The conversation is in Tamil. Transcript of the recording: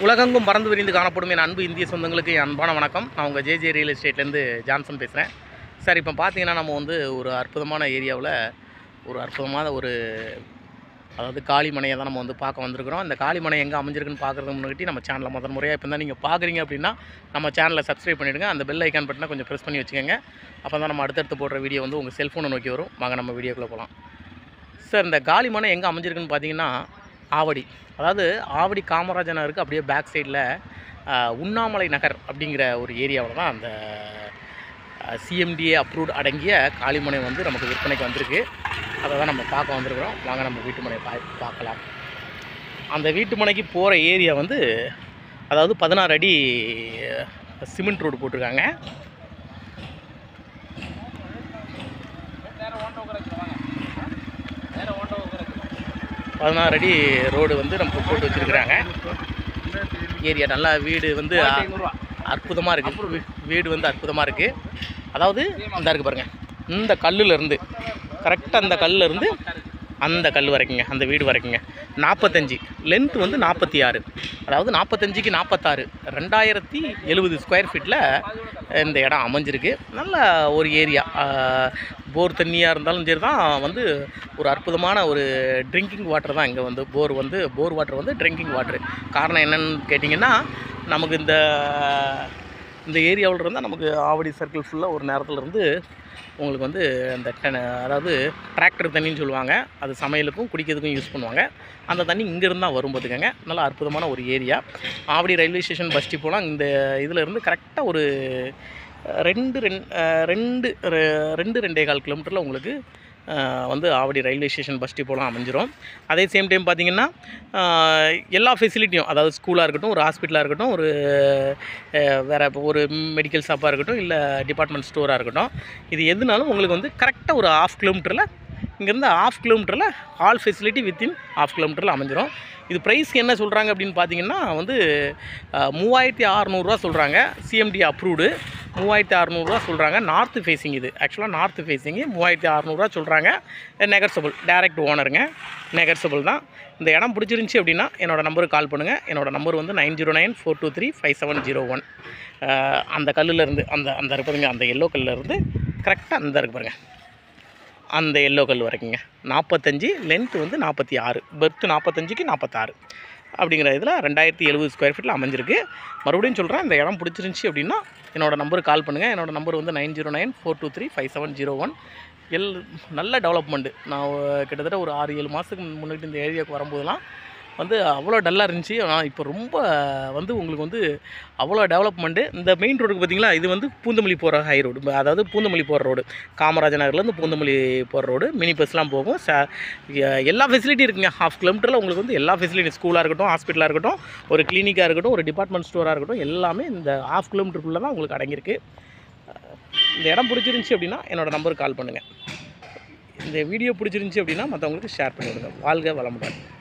உலகெங்கும் பறந்து விரிந்து காணப்படும் என் அன்பு இந்திய சொந்தங்களுக்கு என் அன்பான வணக்கம் நான் உங்கள் ஜேஜே ரியல் எஸ்டேட்லேருந்து ஜான்சன் பேசுகிறேன் சார் இப்போ பார்த்தீங்கன்னா நம்ம வந்து ஒரு அற்புதமான ஏரியாவில் ஒரு அற்புதமான ஒரு அதாவது காளிமனையை தான் நம்ம வந்து பார்க்க வந்திருக்கிறோம் இந்த காளிமனை எங்கே அமைஞ்சிருக்குன்னு பார்க்குறதுக்கு முன்னாடி நம்ம சேனலை முதல் முறையாக இப்போ தான் நீங்கள் பார்க்குறீங்க அப்படின்னா நம்ம சேனலை சப்ஸ்கிரைப் பண்ணிவிடுங்க அந்த பெல் ஐக்கான் பட்டனை கொஞ்சம் ப்ரெஸ் பண்ணி வச்சுக்கோங்க அப்போ தான் நம்ம அடுத்தடுத்து போடுற வீடியோ வந்து உங்கள் செல்ஃபோனை நோக்கி வரும் வாங்க நம்ம வீடியோக்குள்ளே போகலாம் சார் இந்த காளிமனை எங்கே அமைஞ்சிருக்குன்னு பார்த்தீங்கன்னா ஆவடி அதாவது ஆவடி காமராஜ நகருக்கு அப்படியே பேக் சைடில் உண்ணாமலை நகர் அப்படிங்கிற ஒரு ஏரியாவில் தான் அந்த சிஎம்டிஏ அப்ரூவ்ட் அடங்கிய காளிமனை வந்து நமக்கு விற்பனைக்கு வந்திருக்கு அதை தான் நம்ம பார்க்க வந்திருக்கிறோம் வாங்க நம்ம வீட்டு மனையை பா பார்க்கலாம் அந்த வீட்டு மனைக்கு போகிற ஏரியா வந்து அதாவது பதினாறு அடி சிமெண்ட் ரோடு போட்டிருக்காங்க பதினாறு அடி ரோடு வந்து நமக்கு போட்டு வச்சுருக்குறாங்க ஏரியா நல்லா வீடு வந்து அற்புதமாக இருக்குது வீடு வந்து அற்புதமாக இருக்குது அதாவது இந்த இருக்குது பாருங்கள் இந்த கல்லுல இருந்து கரெக்டாக அந்த கல்லுல இருந்து அந்த கல் வரைக்குங்க அந்த வீடு வரைக்குங்க நாற்பத்தஞ்சு லென்த் வந்து நாற்பத்தி ஆறு அதாவது நாற்பத்தஞ்சுக்கு நாற்பத்தாறு ரெண்டாயிரத்தி எழுபது ஸ்கொயர் ஃபீட்டில் இந்த இடம் அமைஞ்சிருக்கு நல்ல ஒரு ஏரியா போர் தண்ணியாக இருந்தாலும் சரி தான் வந்து ஒரு அற்புதமான ஒரு ட்ரிங்கிங் வாட்டர் தான் இங்கே வந்து போர் வந்து போர் வாட்டர் வந்து ட்ரிங்கிங் வாட்டர் காரணம் என்னன்னு கேட்டிங்கன்னா நமக்கு இந்த இந்த ஏரியாவில் இருந்தால் நமக்கு ஆவடி சர்க்கிள் ஃபுல்லாக ஒரு நேரத்தில் இருந்து உங்களுக்கு வந்து அந்த டென அதாவது டிராக்டர் தண்ணின்னு சொல்லுவாங்க அது சமையலுக்கும் குடிக்கிறதுக்கும் யூஸ் பண்ணுவாங்க அந்த தண்ணி இங்கேருந்து தான் வரும் பார்த்துக்கங்க நல்லா அற்புதமான ஒரு area Avadi railway station bus டிப்போலாம் இந்த இதில் இருந்து கரெக்டாக ஒரு ரெண்டு ரெண்டு ரெண்டு ரெ- ரெண்டு ரெண்டே கால் கிலோமீட்டரில் உங்களுக்கு அஹ், வந்து ஆவடி ரயில்வே ஸ்டேஷன் பஸ் டிப்போலாம் அமைஞ்சிரும் அதே சேம் டைம் பார்த்தீங்கன்னா அஹ், எல்லா ஃபெசிலிட்டியும் அதாவது ஸ்கூலாக இருக்கட்டும் ஒரு ஹாஸ்பிட்டலாக இருக்கட்டும் ஒரு அஹ், வேற இப்போ ஒரு மெடிக்கல் ஷாப்பாக இருக்கட்டும் இல்லை டிபார்ட்மெண்ட் ஸ்டோராக இருக்கட்டும் இது எதுனாலும் உங்களுக்கு வந்து கரெக்டாக ஒரு ஆஃப் கிலோமீட்டரில் இங்கேருந்து ஆஃப் கிலோமீட்டரில் ஆல் ஃபெசிலிட்டி வித்தின் ஆஃப் கிலோமீட்டரில் அமைஞ்சிரும் இது ப்ரைஸ் என்ன சொல்கிறாங்க அப்படின்னு பார்த்தீங்கன்னா வந்து அஹ், மூவாயிரத்தி அறநூறுவா சொல்கிறாங்க சிஎம்டி அப்ரூவ்டு மூவாயிரத்தி அறநூறுவா சொல்கிறாங்க நார்த்து ஃபேஸிங் இது ஆக்சுவலாக நார்த்து ஃபேஸிங்கு மூவாயிரத்தி அறநூறுவா சொல்கிறாங்க நெகர்சபிள் டேரக்ட் ஓனருங்க நெகர்சபிள் தான் இந்த இடம் பிடிச்சிருந்துச்சி அப்படின்னா என்னோட நம்பருக்கு கால் பண்ணுங்கள் என்னோட நம்பர் வந்து nine zero nine four two three five seven zero one அந்த கல்லுல இருந்து அந்த அந்த இருக்கு பாருங்க அந்த எல்லோ கல்லுல இருந்து கரெக்டாக அந்த இருக்கு பாருங்க அந்த எல்லோ கல் வரைக்குங்க நாற்பத்தஞ்சு லென்த் வந்து நாற்பத்தி ஆறு பெர்த்து நாற்பத்தஞ்சுக்கு நாற்பத்தாறு அப்படிங்கிற இதில் ரெண்டாயிரத்தி எழுபது ஸ்கொயர் ஃபீட்டில் அமைஞ்சிருக்கு மறுபடியும் சொல்கிறேன் இந்த இடம் பிடிச்சிருந்துச்சி அப்படின்னா என்னோட நம்பருக்கு கால் பண்ணுங்கள் என்னோட நம்பர் வந்து nine zero nine four two three five seven zero one எல் நல்ல டெவலப்மெண்ட்டு நான் ஒ- கிட்டத்தட்ட ஒரு ஆறு ஏழு மாதத்துக்கு முன்னாடி இந்த ஏரியாவுக்கு வரும்போதெல்லாம் வந்து அவ்வளோ டல்லாக இருந்துச்சு ஆனால் இப்போ ரொம்ப வந்து உங்களுக்கு வந்து அவ்வளோ டெவலப்மெண்ட்டு இந்த மெயின் ரோடுக்கு பார்த்தீங்களா இது வந்து பூந்தமல்லி போகிற ஹை ரோடு அதாவது பூந்தமல்லி போகிற ரோடு காமராஜர் நகர்லேருந்து பூந்தமல்லி போகிற ரோடு மினி பஸ்லாம் போகும் ச எ- எல்லா ஃபெசிலிட்டி இருக்குங்க ஹாஃப் கிலோமீட்டரில் உங்களுக்கு வந்து எல்லா ஃபெசிலிட்டி ஸ்கூலாக இருக்கட்டும் ஹாஸ்பிட்டலாக இருக்கட்டும் ஒரு கிளினிக்காக இருக்கட்டும் ஒரு டிபார்ட்மெண்ட் ஸ்டோராக இருக்கட்டும் எல்லாமே இந்த ஹாஃப் கிலோமீட்டருக்குள்ளே தான் உங்களுக்கு அடங்கியிருக்கு இந்த இடம் பிடிச்சிருந்துச்சி அப்படின்னா என்னோட நம்பருக்கு கால் பண்ணுங்கள் இந்த வீடியோ பிடிச்சிருந்துச்சி அப்படின்னா மற்றவங்களுக்கு ஷேர் பண்ணிவிடுங்க வாழ்க வளமுடன்